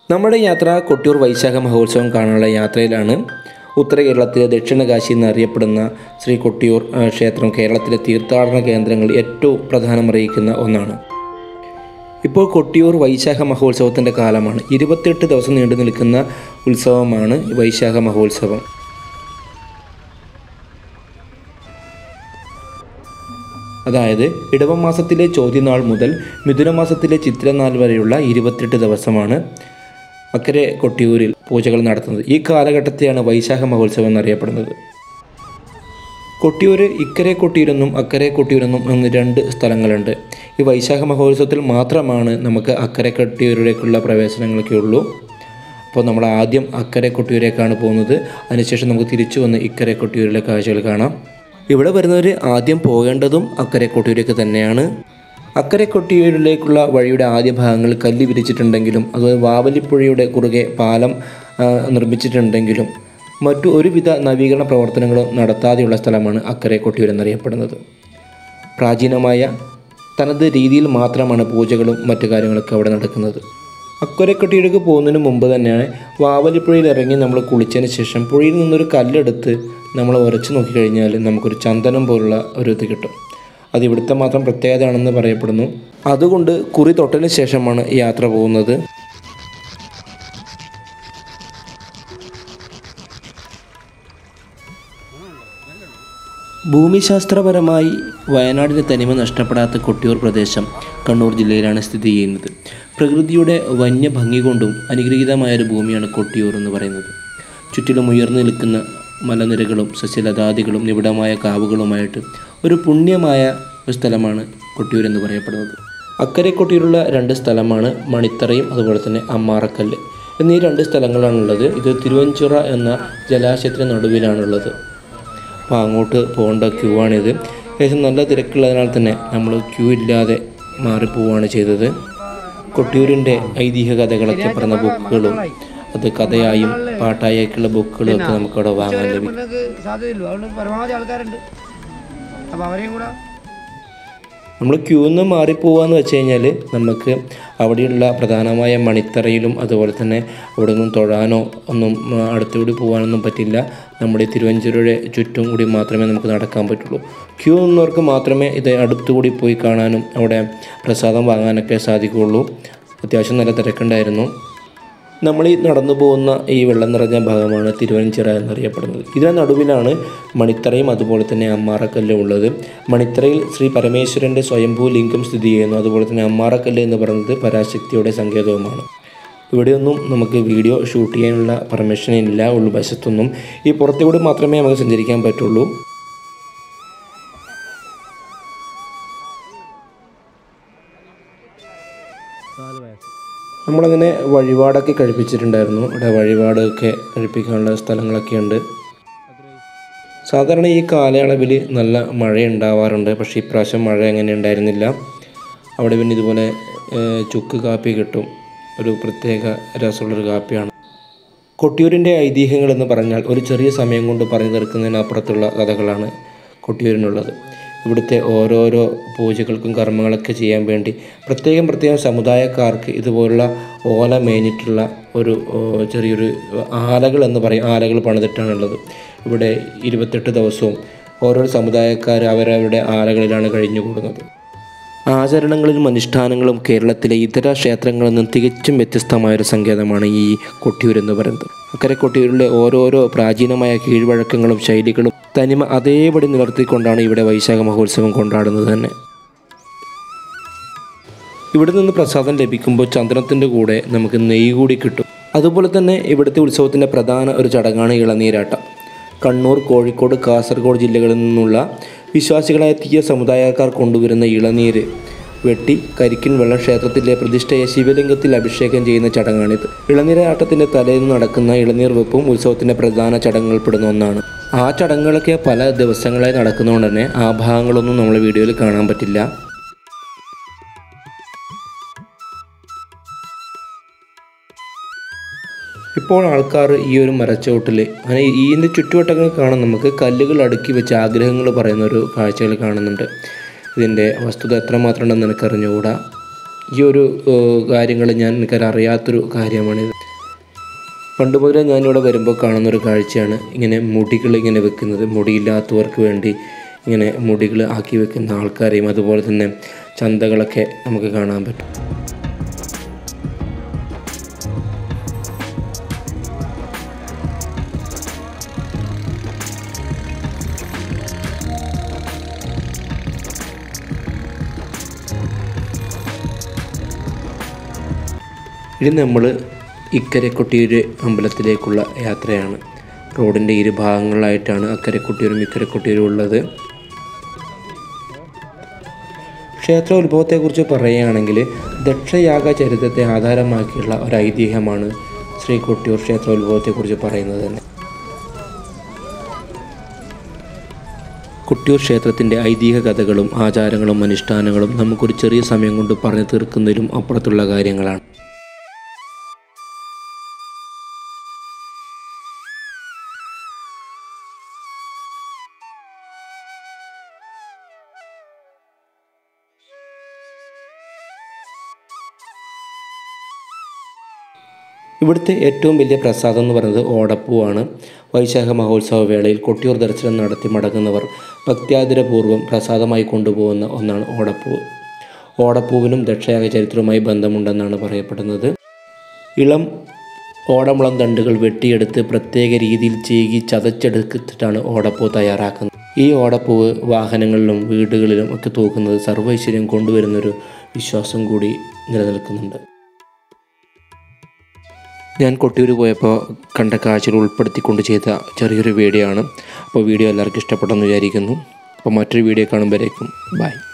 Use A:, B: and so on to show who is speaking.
A: നമ്മുടെ യാത്ര കൊട്ടിയൂർ വൈശാഖ മഹോത്സവം കാണാനുള്ള യാത്രയിലാണ് ഉത്തര കേരളത്തിലെ ദക്ഷിണ കാശി എന്നറിയപ്പെടുന്ന ശ്രീ കൊട്ടിയൂർ ആ, ക്ഷേത്രം കേരളത്തിലെ തീർത്ഥാടന കേന്ദ്രങ്ങളിൽ ഏറ്റവും പ്രധാനമറിയിക്കുന്ന ഒന്നാണ് ഇപ്പോൾ കൊട്ടിയൂർ വൈശാഖ മഹോത്സവത്തിൻ്റെ കാലമാണ് ഇരുപത്തെട്ട് ദിവസം നീണ്ടു നിൽക്കുന്ന ഉത്സവമാണ് ഈ വൈശാഖ മഹോത്സവം അതായത് ഇടവമാസത്തിലെ ചോദ്യനാൾ മുതൽ മിഥുനമാസത്തിലെ ചിത്രനാൾ വരെയുള്ള ഇരുപത്തെട്ട് ദിവസമാണ് അക്കരെ കൊട്ടിയൂരിൽ പൂജകൾ നടത്തുന്നത് ഈ കാലഘട്ടത്തെയാണ് വൈശാഖ മഹോത്സവം എന്നറിയപ്പെടുന്നത് കൊട്ടിയൂർ ഇക്കരെ കൊട്ടിയൂരെന്നും അക്കരെ കൊട്ടിയൂരെന്നും എന്ന് രണ്ട് സ്ഥലങ്ങളുണ്ട് ഈ വൈശാഖ മഹോത്സവത്തിൽ മാത്രമാണ് നമുക്ക് അക്കരെ കൊട്ടിയൂരിലേക്കുള്ള പ്രവേശനങ്ങളൊക്കെ ഉള്ളൂ അപ്പോൾ നമ്മൾ ആദ്യം അക്കരെ കൊട്ടിയൂരേക്കാണ് പോകുന്നത് അതിനുശേഷം നമുക്ക് തിരിച്ചു വന്ന് ഇക്കരെ കൊട്ടിയൂരിലെ കാഴ്ചകൾ കാണാം ഇവിടെ വരുന്നവർ ആദ്യം പോകേണ്ടതും അക്കരെ കൊട്ടിയൂരേക്ക് തന്നെയാണ് അക്കരെ കൊട്ടിയൂരിലേക്കുള്ള വഴിയുടെ ആദ്യ ഭാഗങ്ങൾ കല്ല് വിരിച്ചിട്ടുണ്ടെങ്കിലും അതുപോലെ വാവലിപ്പുഴയുടെ കുറുകെ പാലം ആ, നിർമ്മിച്ചിട്ടുണ്ടെങ്കിലും മറ്റു ഒരുവിധ നവീകരണ പ്രവർത്തനങ്ങളും നടത്താതെയുള്ള സ്ഥലമാണ് അക്കരെ കൊട്ടിയൂർ എന്നറിയപ്പെടുന്നത് പ്രാചീനമായ തനത് രീതിയിൽ മാത്രമാണ് പൂജകളും മറ്റു കാര്യങ്ങളൊക്കെ അവിടെ നടക്കുന്നത് അക്കരക്കൊട്ടിയിലേക്ക് പോകുന്നതിന് മുമ്പ് തന്നെയാണ് വാവലിപ്പുഴയിൽ ഇറങ്ങി നമ്മൾ കുളിച്ചതിന് ശേഷം പുഴയിൽ നിന്നൊരു കല്ലെടുത്ത് നമ്മൾ ഉരച്ച് നോക്കിക്കഴിഞ്ഞാൽ നമുക്കൊരു ചന്ദനം പോലുള്ള ഒരു ഇത് കിട്ടും അത് ഇവിടുത്തെ മാത്രം പ്രത്യേകതയാണെന്ന് പറയപ്പെടുന്നു അതുകൊണ്ട് കുറി തൊട്ടതിന് ശേഷമാണ് ഈ യാത്ര പോകുന്നത് ഭൂമിശാസ്ത്രപരമായി വയനാടിൻ്റെ തനിമ നഷ്ടപ്പെടാത്ത കൊട്ടിയൂർ പ്രദേശം കണ്ണൂർ ജില്ലയിലാണ് സ്ഥിതി ചെയ്യുന്നത് പ്രകൃതിയുടെ വന്യഭംഗി കൊണ്ടും അനുഗ്രഹീതമായ ഒരു ഭൂമിയാണ് കൊട്ടിയൂർ എന്ന് പറയുന്നത് ചുറ്റിലും ഉയർന്നു നിൽക്കുന്ന മലനിരകളും സസ്യലതാദികളും നിബിഡമായ കാവുകളുമായിട്ട് ഒരു പുണ്യമായ ഒരു സ്ഥലമാണ് കൊട്ടിയൂർ എന്ന് പറയപ്പെടുന്നത് അക്കരെ കൊട്ടിയൂരുള്ള രണ്ട് സ്ഥലമാണ് മണിത്തറയും അതുപോലെ തന്നെ അമ്മാറക്കല്ല് എന്നീ രണ്ട് സ്ഥലങ്ങളാണുള്ളത് ഇത് തിരുവഞ്ചിറ എന്ന ജലാശയത്തിന് നടുവിലാണുള്ളത് അപ്പോൾ അങ്ങോട്ട് പോകേണ്ട ക്യൂ ആണിത് ഏകദേശം നല്ല തിരക്കുള്ളതിനാൽ തന്നെ നമ്മൾ ക്യൂ ഇല്ലാതെ മാറിപ്പോവുകയാണ് ചെയ്തത് കൊട്ടിയൂരിൻ്റെ ഐതിഹ്യ കഥകളൊക്കെ പറഞ്ഞ ബുക്കുകളും അത് കഥയായും പാട്ടായൊക്കെയുള്ള ബുക്കുകളും ഒക്കെ നമുക്കവിടെ വാങ്ങാൻ ലഭിക്കും
B: കൊണ്ടൊക്കെ സാധ്യതയില്ലു അതുകൊണ്ട് പരമാവധി ആൾക്കാരുണ്ട് അപ്പോൾ അവരെയും കൂടെ
A: നമ്മൾ ക്യൂ നിന്ന് മാറിപ്പോവാന്ന് വെച്ച് കഴിഞ്ഞാൽ നമുക്ക് അവിടെയുള്ള പ്രധാനമായ മണിത്തറയിലും അതുപോലെ തന്നെ അവിടെ നിന്നും തൊഴാനോ ഒന്നും ആ, അടുത്തുകൂടി പോകാനൊന്നും പറ്റില്ല നമ്മുടെ ഈ തിരുവഞ്ചൂരുടെ ചുറ്റും കൂടി മാത്രമേ നമുക്ക് നടക്കാൻ പറ്റുള്ളൂ ക്യൂ നിന്നവർക്ക് മാത്രമേ ഇത് അടുത്തുകൂടി പോയി കാണാനും അവിടെ പ്രസാദം വാങ്ങാനൊക്കെ സാധിക്കുകയുള്ളൂ അത്യാവശ്യം നല്ല തിരക്കുണ്ടായിരുന്നു നമ്മൾ ഈ നടന്നു പോകുന്ന ഈ വെള്ളം നിറഞ്ഞ ഭാഗമാണ് തിരുവനച്ചിറ എന്നറിയപ്പെടുന്നത് ഇതിന് നടുവിലാണ് മണിത്തറയും അതുപോലെ തന്നെ അമ്മാറക്കല്ലും ഉള്ളത് മണിത്തറയിൽ ശ്രീ പരമേശ്വരൻ്റെ സ്വയംഭൂ ലിംഗം സ്ഥിതി ചെയ്യുന്നു അതുപോലെ തന്നെ അമ്മാറക്കല്ല് എന്ന് പറയുന്നത് പരാശക്തിയുടെ സങ്കേതവുമാണ് ഇവിടെയൊന്നും നമുക്ക് വീഡിയോ ഷൂട്ട് ചെയ്യാനുള്ള പെർമിഷൻ ഇല്ല ഉൾവശത്തൊന്നും ഈ പുറത്തുകൂടി മാത്രമേ നമുക്ക് സഞ്ചരിക്കാൻ പറ്റുള്ളൂ നമ്മളങ്ങനെ വഴിപാടൊക്കെ കഴിപ്പിച്ചിട്ടുണ്ടായിരുന്നു ഇവിടെ വഴിപാടൊക്കെ കഴിപ്പിക്കാനുള്ള സ്ഥലങ്ങളൊക്കെ ഉണ്ട് സാധാരണ ഈ കാലയളവിൽ നല്ല മഴ ഉണ്ടാവാറുണ്ട് പക്ഷേ ഇപ്രാവശ്യം മഴ അങ്ങനെ ഉണ്ടായിരുന്നില്ല അവിടെ പിന്നെ ഇതുപോലെ ഏഹ്, ചുക്ക് കാപ്പി കിട്ടും ഒരു പ്രത്യേക രസമുള്ളൊരു കാപ്പിയാണ് കൊട്ടിയൂരിൻ്റെ ഐതിഹ്യങ്ങൾ എന്ന് പറഞ്ഞാൽ ഒരു ചെറിയ സമയം കൊണ്ട് പറഞ്ഞു തീർക്കുന്നതിനപ്പുറത്തുള്ള കഥകളാണ് കൊട്ടിയൂരിനുള്ളത് ഇവിടുത്തെ ഓരോരോ പൂജകൾക്കും കർമ്മങ്ങളൊക്കെ ചെയ്യാൻ വേണ്ടി പ്രത്യേകം പ്രത്യേകം സമുദായക്കാർക്ക് ഇതുപോലുള്ള ഓല മേഞ്ഞിട്ടുള്ള ഒരു ഓ, ചെറിയൊരു ആലകൾ എന്ന് പറയും ആലകൾ പണിതിട്ടാണുള്ളത് ഇവിടെ ഇരുപത്തെട്ട് ദിവസവും ഓരോ സമുദായക്കാർ അവരവരുടെ ആലകളിലാണ് കഴിഞ്ഞുകൂടുന്നത് ആചരണങ്ങളിലും അനുഷ്ഠാനങ്ങളും കേരളത്തിലെ ഇതര ക്ഷേത്രങ്ങളിൽ നിന്നും തികച്ചും വ്യത്യസ്തമായൊരു സങ്കേതമാണ് ഈ കൊട്ടിയൂർ എന്ന് പറയുന്നത് അക്കരെ കൊട്ടിയൂരിലെ ഓരോരോ പ്രാചീനമായ കീഴ്വഴക്കങ്ങളും ശൈലികളും തനിമ അതേപടി നിലർത്തിക്കൊണ്ടാണ് ഇവിടെ വൈശാഖ മഹോത്സവം കൊണ്ടാടുന്നത് തന്നെ ഇവിടെ നിന്ന് പ്രസാദം ലഭിക്കുമ്പോൾ ചന്ദ്രത്തിൻ്റെ കൂടെ നമുക്ക് നെയ്യ് കൂടി കിട്ടും അതുപോലെ തന്നെ ഇവിടുത്തെ ഉത്സവത്തിൻ്റെ പ്രധാന ഒരു ചടങ്ങാണ് ഇളനീരാട്ടം കണ്ണൂർ കോഴിക്കോട് കാസർഗോഡ് ജില്ലകളിൽ നിന്നുള്ള വിശ്വാസികളായ തീയ സമുദായക്കാർ കൊണ്ടുവരുന്ന ഇളനീര് വെട്ടി കരിക്കിൻ വെള്ളം ക്ഷേത്രത്തിലെ പ്രതിഷ്ഠയെ ശിവലിംഗത്തിൽ അഭിഷേകം ചെയ്യുന്ന ചടങ്ങാണിത് ഇളനീരാട്ടത്തിൻ്റെ തലേന്ന് നടക്കുന്ന ഇളനീർ വെപ്പും ഉത്സവത്തിൻ്റെ പ്രധാന ചടങ്ങുകൾപ്പെടുന്ന ഒന്നാണ് ആ ചടങ്ങുകളൊക്കെ പല ദിവസങ്ങളായി നടക്കുന്നതുകൊണ്ട് തന്നെ ആ ഭാഗങ്ങളൊന്നും നമ്മളെ വീഡിയോയിൽ കാണാൻ പറ്റില്ല ഇപ്പോൾ ആൾക്കാർ ഈ ഒരു മരച്ചോട്ടിൽ അങ്ങനെ ഇതിൻ്റെ ചുറ്റുവട്ടങ്ങൾ കാണാൻ നമുക്ക് കല്ലുകൾ അടുക്കി വെച്ച് ആഗ്രഹങ്ങൾ പറയുന്ന ഒരു കാഴ്ചകൾ കാണുന്നുണ്ട് ഇതിൻ്റെ വസ്തുത എത്രമാത്രം ഉണ്ടെന്ന് എനിക്കറിഞ്ഞുകൂടാ ഈ ഒരു കാര്യങ്ങൾ ഞാൻ എനിക്കത് അറിയാത്തൊരു കാര്യമാണിത് പണ്ട് മുതലേ ഞാനിവിടെ വരുമ്പോൾ കാണുന്ന ഒരു കാഴ്ചയാണ് ഇങ്ങനെ മുടികൾ ഇങ്ങനെ വെക്കുന്നത് മുടിയില്ലാത്തവർക്ക് വേണ്ടി ഇങ്ങനെ മുടികൾ ആക്കി വെക്കുന്ന ആൾക്കാരെയും അതുപോലെ തന്നെ ചന്തകളൊക്കെ നമുക്ക് കാണാൻ പറ്റും ഇനി നമ്മൾ ഇക്കരെ കൊട്ടിയൂർ അമ്പലത്തിലേക്കുള്ള യാത്രയാണ് റോഡിൻ്റെ ഇരു ഭാഗങ്ങളിലായിട്ടാണ് അക്കരെ കൊട്ടിയൂരും ഇക്കരെ കൊട്ടിയൂരും ഉള്ളത് ക്ഷേത്ര ഉത്ഭവത്തെക്കുറിച്ച് പറയുകയാണെങ്കിൽ ദക്ഷയാഗ ചരിത്രത്തെ ആധാരമാക്കിയുള്ള ഒരു ഐതിഹ്യമാണ് ശ്രീ കൊട്ടിയൂർ ക്ഷേത്ര ഉത്ഭവത്തെക്കുറിച്ച് പറയുന്നത് തന്നെ കൊട്ടിയൂർ ക്ഷേത്രത്തിൻ്റെ ഐതിഹ്യ കഥകളും ആചാരങ്ങളും അനുഷ്ഠാനങ്ങളും നമുക്കൊരു ചെറിയ സമയം കൊണ്ട് പറഞ്ഞു തീർക്കുന്നതിലും അപ്പുറത്തുള്ള കാര്യങ്ങളാണ് ഇവിടുത്തെ ഏറ്റവും വലിയ പ്രസാദം എന്ന് പറയുന്നത് ഓടപ്പൂവാണ് വൈശാഖ മഹോത്സവ വേളയിൽ കൊട്ടിയൂർ ദർശനം നടത്തി മടങ്ങുന്നവർ ഭക്ത്യാതിരപൂർവ്വം പ്രസാദമായി കൊണ്ടുപോകുന്ന ഒന്നാണ് ഓടപ്പൂവ് ഓടപ്പൂവിനും ദക്ഷയാഗ ചരിത്രവുമായി ബന്ധമുണ്ടെന്നാണ് പറയപ്പെടുന്നത് ഇളം ഓടമുളം തണ്ടുകൾ വെട്ടിയെടുത്ത് പ്രത്യേക രീതിയിൽ ചീകി ചതച്ചെടുത്തിട്ടാണ് ഓടപ്പൂ തയ്യാറാക്കുന്നത് ഈ ഓടപ്പൂവ് വാഹനങ്ങളിലും വീടുകളിലും ഒക്കെ തൂക്കുന്നത് സർവൈശ്വര്യം കൊണ്ടുവരുന്നൊരു വിശ്വാസം കൂടി നിലനിൽക്കുന്നുണ്ട് ഞാൻ കൊട്ടിയൂർ പോയപ്പോൾ കണ്ട കാഴ്ചകൾ ഉൾപ്പെടുത്തിക്കൊണ്ട് ചെയ്ത ചെറിയൊരു വീഡിയോ ആണ് അപ്പോൾ വീഡിയോ എല്ലാവർക്കും ഇഷ്ടപ്പെട്ടെന്ന് വിചാരിക്കുന്നു അപ്പോൾ മറ്റൊരു വീഡിയോ കാണുമ്പോഴേക്കും ബൈ